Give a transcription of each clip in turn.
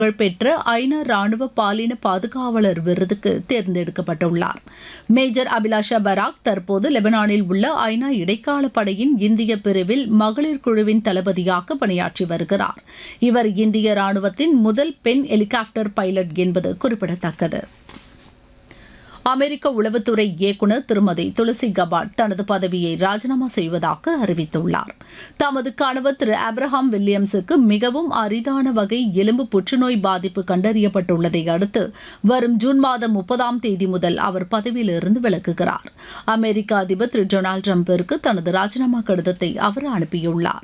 புகழ்பெற்ற ஐநா ராணுவ பாலின பாதுகாவலர் விருதுக்கு தேர்ந்தெடுக்கப்பட்டுள்ளார் மேஜர் அபிலாஷா பராக் தற்போது லெபனானில் உள்ள ஐநா இடைக்கால படையின் இந்திய பிரிவில் மகளிர் குழுவின் தளபதியாக பணியாற்றி வருகிறார் இவர் இந்திய ராணுவத்தின் முதல் பெண் ஹெலிகாப்டர் பைலட் என்பது குறிப்பிடத்தக்கது அமெரிக்க உளவுத்துறை இயக்குநர் திருமதி துளசி கபாட் தனது பதவியை ராஜினாமா செய்வதாக அறிவித்துள்ளார் தமது கணவர் திரு அப்ரஹாம் வில்லியம்ஸுக்கு மிகவும் அரிதான வகை எலும்பு புற்றுநோய் பாதிப்பு கண்டறியப்பட்டுள்ளதை அடுத்து வரும் ஜூன் மாதம் முப்பதாம் தேதி முதல் அவர் பதவியிலிருந்து விலகுகிறார் அமெரிக்க அதிபர் திரு டொனால்டு டிரம்பிற்கு தனது ராஜினாமா கடிதத்தை அவர் அனுப்பியுள்ளார்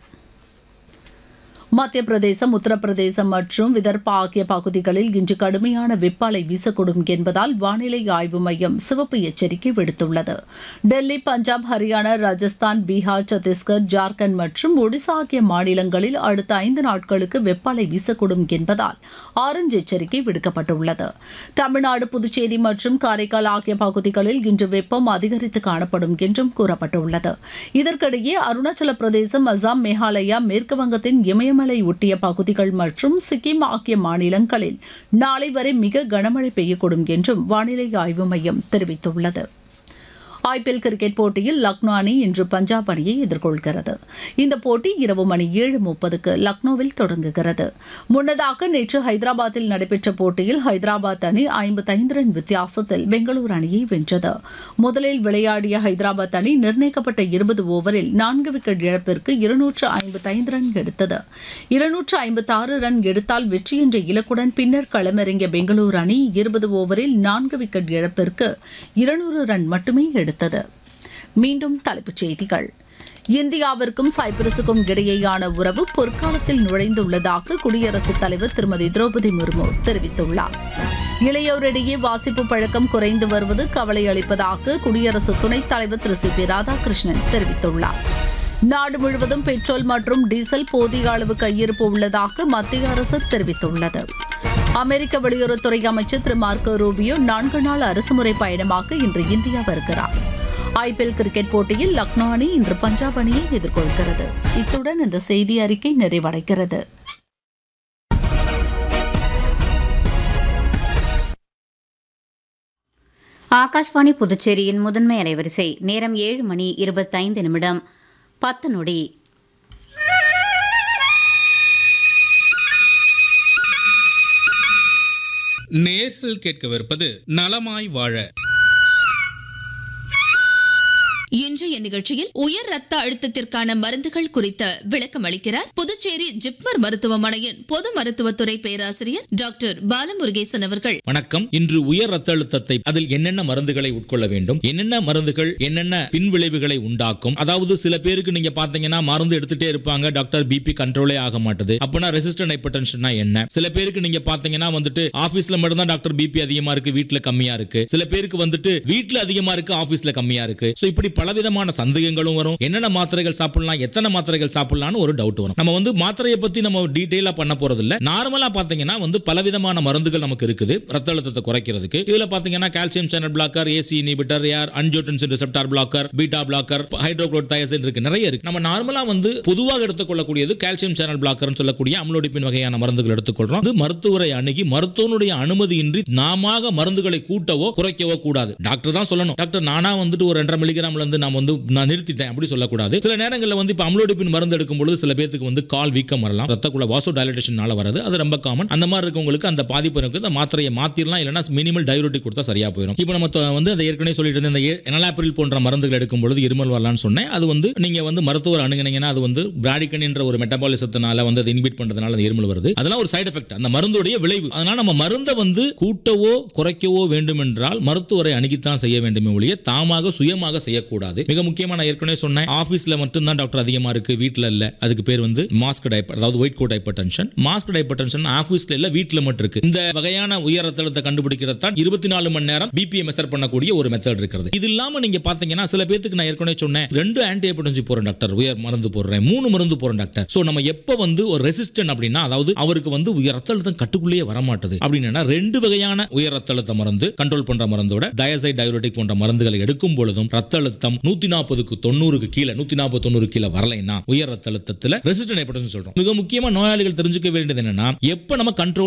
மத்திய பிரதேசம் உத்தரப்பிரதேசம் மற்றும் விதர்பா ஆகிய பகுதிகளில் இன்று கடுமையான வெப்பாலை வீசக்கூடும் என்பதால் வானிலை ஆய்வு மையம் சிவப்பு எச்சரிக்கை விடுத்துள்ளது டெல்லி பஞ்சாப் ஹரியானா ராஜஸ்தான் பீகார் சத்தீஸ்கர் ஜார்க்கண்ட் மற்றும் ஒடிசா ஆகிய மாநிலங்களில் அடுத்த ஐந்து நாட்களுக்கு வெப்பாலை வீசக்கூடும் என்பதால் ஆரஞ்சு எச்சரிக்கை விடுக்கப்பட்டுள்ளது தமிழ்நாடு புதுச்சேரி மற்றும் காரைக்கால் ஆகிய பகுதிகளில் இன்று வெப்பம் அதிகரித்து காணப்படும் என்றும் கூறப்பட்டுள்ளது இதற்கிடையே அருணாச்சல பிரதேசம் அசாம் மேகாலயா மேற்கு வங்கத்தின் இமயம் இமயமலை ஒட்டிய பகுதிகள் மற்றும் சிக்கிம் ஆகிய மாநிலங்களில் நாளை வரை மிக கனமழை பெய்யக்கூடும் என்றும் வானிலை ஆய்வு மையம் தெரிவித்துள்ளது ஐபிஎல் கிரிக்கெட் போட்டியில் லக்னோ அணி இன்று பஞ்சாப் அணியை எதிர்கொள்கிறது இந்த போட்டி இரவு மணி ஏழு முப்பதுக்கு லக்னோவில் தொடங்குகிறது முன்னதாக நேற்று ஹைதராபாத்தில் நடைபெற்ற போட்டியில் ஹைதராபாத் அணி ஐம்பத்தைந்து ரன் வித்தியாசத்தில் பெங்களூரு அணியை வென்றது முதலில் விளையாடிய ஹைதராபாத் அணி நிர்ணயிக்கப்பட்ட இருபது ஓவரில் நான்கு விக்கெட் இழப்பிற்கு இருநூற்று ஐம்பத்தைந்து ரன் எடுத்தது இருநூற்று ஐம்பத்தாறு ரன் எடுத்தால் வெற்றி என்ற இலக்குடன் பின்னர் களமிறங்கிய பெங்களூரு அணி இருபது ஓவரில் நான்கு விக்கெட் இழப்பிற்கு இருநூறு ரன் மட்டுமே எடுத்தது எடுத்தது மீண்டும் தலைப்புச் செய்திகள் இந்தியாவிற்கும் சைப்ரஸுக்கும் இடையேயான உறவு பொற்காலத்தில் நுழைந்துள்ளதாக குடியரசுத் தலைவர் திருமதி திரௌபதி முர்மு தெரிவித்துள்ளார் இளையோரிடையே வாசிப்பு பழக்கம் குறைந்து வருவது கவலை அளிப்பதாக குடியரசு துணைத் தலைவர் திரு சி பி ராதாகிருஷ்ணன் தெரிவித்துள்ளார் நாடு முழுவதும் பெட்ரோல் மற்றும் டீசல் போதிய அளவு கையிருப்பு உள்ளதாக மத்திய அரசு தெரிவித்துள்ளது அமெரிக்க வெளியுறவுத்துறை அமைச்சர் திரு மார்க்கோ ரூபியோ நான்கு நாள் அரசுமுறை பயணமாக இன்று இந்தியா வருகிறார் ஐபிஎல் கிரிக்கெட் போட்டியில் லக்னோ அணி இன்று பஞ்சாப் அணியை எதிர்கொள்கிறது இத்துடன் இந்த செய்தி அறிக்கை நிறைவடைகிறது ஆகாஷ்வாணி புதுச்சேரியின் முதன்மை அலைவரிசை நேரம் ஏழு மணி இருபத்தைந்து நிமிடம் பத்து நொடி நேர்கள் கேட்கவிருப்பது நலமாய் வாழ இன்றைய நிகழ்ச்சியில் உயர் ரத்த அழுத்தத்திற்கான மருந்துகள் குறித்த விளக்கம் அளிக்கிறார் புதுச்சேரி ஜிப்மர் மருத்துவமனையின் பொது மருத்துவத்துறை பேராசிரியர் டாக்டர் பாலமுருகேசன் அவர்கள் வணக்கம் இன்று உயர் ரத்த அழுத்தத்தை அதில் என்னென்ன மருந்துகளை உட்கொள்ள வேண்டும் என்னென்ன மருந்துகள் என்னென்ன பின்விளைவுகளை உண்டாக்கும் அதாவது சில பேருக்கு நீங்க பாத்தீங்கன்னா மருந்து எடுத்துட்டே இருப்பாங்க டாக்டர் பிபி கண்ட்ரோலே ஆக மாட்டுது அப்பனா ரெசிஸ்டன்ட் ஹைப்பர்டென்ஷன்னா என்ன சில பேருக்கு நீங்க பாத்தீங்கன்னா வந்துட்டு ஆபீஸ்ல மட்டும் தான் டாக்டர் பிபி அதிகமா இருக்கு வீட்ல கம்மியா இருக்கு சில பேருக்கு வந்துட்டு வீட்ல அதிகமா இருக்கு ஆபீஸ்ல கம்மியா இருக்கு சோ இப்படி பலவிதமான சந்தேகங்களும் வரும் என்னென்ன மாத்திரைகள் சாப்பிடலாம் எத்தனை மாத்திரைகள் சாப்பிடலாம்னு ஒரு டவுட் வரும் நம்ம வந்து மாத்திரையை பத்தி நம்ம டீடைலா பண்ண போறது இல்ல நார்மலா பாத்தீங்கன்னா வந்து பலவிதமான மருந்துகள் நமக்கு இருக்குது ரத்த அழுத்தத்தை குறைக்கிறதுக்கு இதுல பாத்தீங்கன்னா calcium channel blocker ACE inhibitor or angiotensin receptor blocker beta blocker hydrochlorothiazide இருக்கு நிறைய இருக்கு நம்ம நார்மலா வந்து பொதுவாக எடுத்துக்கொள்ளக்கூடியது கால்சியம் சேனல் பிளாக்கர்னு சொல்லக்கூடிய அம்லோடிப்பின் வகையான மருந்துகள் எடுத்துக்கொள்றோம் இது மருத்துவரை அணுகி மருத்துவனுடைய அனுமதியின்றி நாமாக மருந்துகளை கூட்டவோ குறைக்கவோ கூடாது டாக்டர் தான் சொல்லணும் டாக்டர் நானா வந்துட்டு ஒரு ரெண்டரை மில்லிகிராம்ல இருந்து நான் வந்து நான் நிறுத்திட்டேன் அப்படி சொல்லக்கூடாது சில நேரங்களில் வந்து இப்போ அம்லோடிப்பின் மருந்து எடுக்கும் பொழுது சில பேருக்கு வந்து கால் வீக்கம் வரலாம் ரத்தக்குள்ள வாசோ டைலட்டேஷனால வரது அது ரொம்ப காமன் அந்த மாதிரி இருக்கவங்களுக்கு அந்த பாதிப்பு இருக்கு அந்த மாத்திரையை மாத்திரலாம் இல்லைன்னா மினிமல் டைரோட்டிக் கொடுத்தா சரியா போயிடும் இப்போ நம்ம தொ- வந்து அந்த ஏற்கனவே சொல்லிட்டு இருந்த இந்த எனலாப்பிரில் போன்ற மருந்துகள் எடுக்கும் பொழுது இருமல் வரலாம்னு சொன்னேன் அது வந்து நீங்க வந்து மருத்துவர் அணுகுனீங்கன்னா அது வந்து பிராடிகன் என்ற ஒரு மெட்டபாலிசத்தினால வந்து அதை இன்பிட் பண்றதுனால அந்த இருமல் வருது அதெல்லாம் ஒரு சைடு எஃபெக்ட் அந்த மருந்துடைய விளைவு அதனால நம்ம மருந்தை வந்து கூட்டவோ குறைக்கவோ வேண்டும் என்றால் மருத்துவரை அணுகித்தான் செய்ய வேண்டுமே ஒழிய தாமாக சுயமாக செய்யக்கூடாது மிக முக்கியமா நான் ஏற்கனவே சொன்னேன் ஆபீஸ்ல மட்டும் தான் டாக்டர் அதிகமா இருக்கு வீட்ல இல்ல அதுக்கு பேர் வந்து மாஸ்க் டைப்பர் அதாவது white coat hypertension mask hypertension ஆபீஸ்ல இல்ல வீட்ல மட்டும் இருக்கு இந்த வகையான உயர் ரத்த அழுத்தத்தை கண்டுபிடிக்கிறது தான் இருபத்தி நாலு மணி நேரம் பிபிஎம் மெஷர் பண்ணக்கூடிய ஒரு மெத்தட் இருக்கிறது இது இல்லாம நீங்க பாத்தீங்கன்னா சில பேருக்கு நான் ஏற்கனவே சொன்னேன் ரெண்டு ஆன்டி ஹைப்பர்டென்சி போறேன் டாக்டர் உயர் மருந்து போடுறேன் மூணு மருந்து போறேன் டாக்டர் சோ நம்ம எப்ப வந்து ஒரு ரெசிஸ்டன்ட் அப்படின்னா அதாவது அவருக்கு வந்து உயர் ரத்த அழுத்தம் கட்டுக்குள்ளேயே வர மாட்டுது அப்படின்னா ரெண்டு வகையான உயர் ரத்த அழுத்த மருந்து கண்ட்ரோல் பண்ற மருந்தோட டயசைட் டயோட்டிக் போன்ற மருந்துகளை எடுக்கும் பொழுதும் ரத்த அழுத்தம் அழுத்தம் நூத்தி நாற்பதுக்கு தொண்ணூறுக்கு கீழே நூத்தி நாற்பது தொண்ணூறு கீழே வரலைன்னா உயர் ரத்த அழுத்தத்துல ரெசிஸ்டன்ட் ஹைப்பர்டென்ஷன் சொல்றோம் மிக முக்கியமா நோயாளிகள் தெரிஞ்சுக்க வேண்டியது என்னன்னா எப்ப நம்ம கண்ட்ரோல்